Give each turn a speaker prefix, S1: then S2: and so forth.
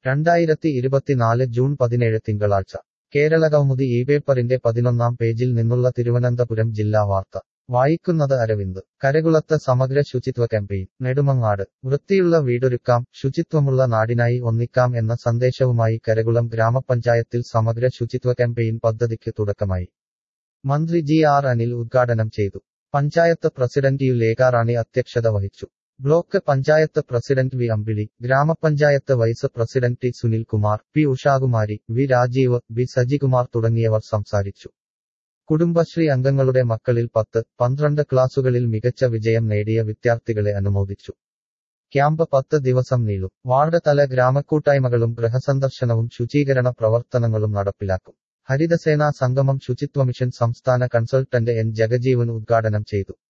S1: രണ്ടായിരത്തി ഇരുപത്തിനാല് ജൂൺ പതിനേഴ് തിങ്കളാഴ്ച കേരളകൗമുദി ഈ പേപ്പറിന്റെ പതിനൊന്നാം പേജിൽ നിന്നുള്ള തിരുവനന്തപുരം ജില്ലാ വാർത്ത വായിക്കുന്നത് അരവിന്ദ് കരകുളത്ത് സമഗ്ര ശുചിത്വ ക്യാമ്പയിൻ നെടുമങ്ങാട് വൃത്തിയുള്ള വീടൊരുക്കാം ശുചിത്വമുള്ള നാടിനായി ഒന്നിക്കാം എന്ന സന്ദേശവുമായി കരകുളം ഗ്രാമപഞ്ചായത്തിൽ സമഗ്ര ശുചിത്വ ക്യാമ്പയിൻ പദ്ധതിക്ക് തുടക്കമായി മന്ത്രി ജി ആർ അനിൽ ഉദ്ഘാടനം ചെയ്തു പഞ്ചായത്ത് പ്രസിഡന്റ് യു ലേഖാറാണി അധ്യക്ഷത വഹിച്ചു block panchayat president V Ambili ഗ്രാമപഞ്ചായത്ത് vice president T Sunilkumar P Ushakumari V Rajeev B Sajikumar തുടങ്ങിയവർ സംസാരിച്ചു കുടുംബശ്രീ അംഗങ്ങളുടെ മക്കളിൽ പത്ത് പന്ത്രണ്ട് ക്ലാസുകളിൽ മികച്ച വിജയം നേടിയ വിദ്യാർത്ഥികളെ അനുമോദിച്ചു ക്യാമ്പ് പത്ത് ദിവസം നീളും വാർഡ് തല ഗ്രാമക്കൂട്ടായ്മകളും ഗൃഹസന്ദർശനവും ശുചീകരണ പ്രവർത്തനങ്ങളും നടപ്പിലാക്കും ഹരിതസേനാ സംഗമം ശുചിത്വ മിഷൻ സംസ്ഥാന കൺസൾട്ടന്റ് എൻ ജഗജീവൻ ഉദ്ഘാടനം ചെയ്തു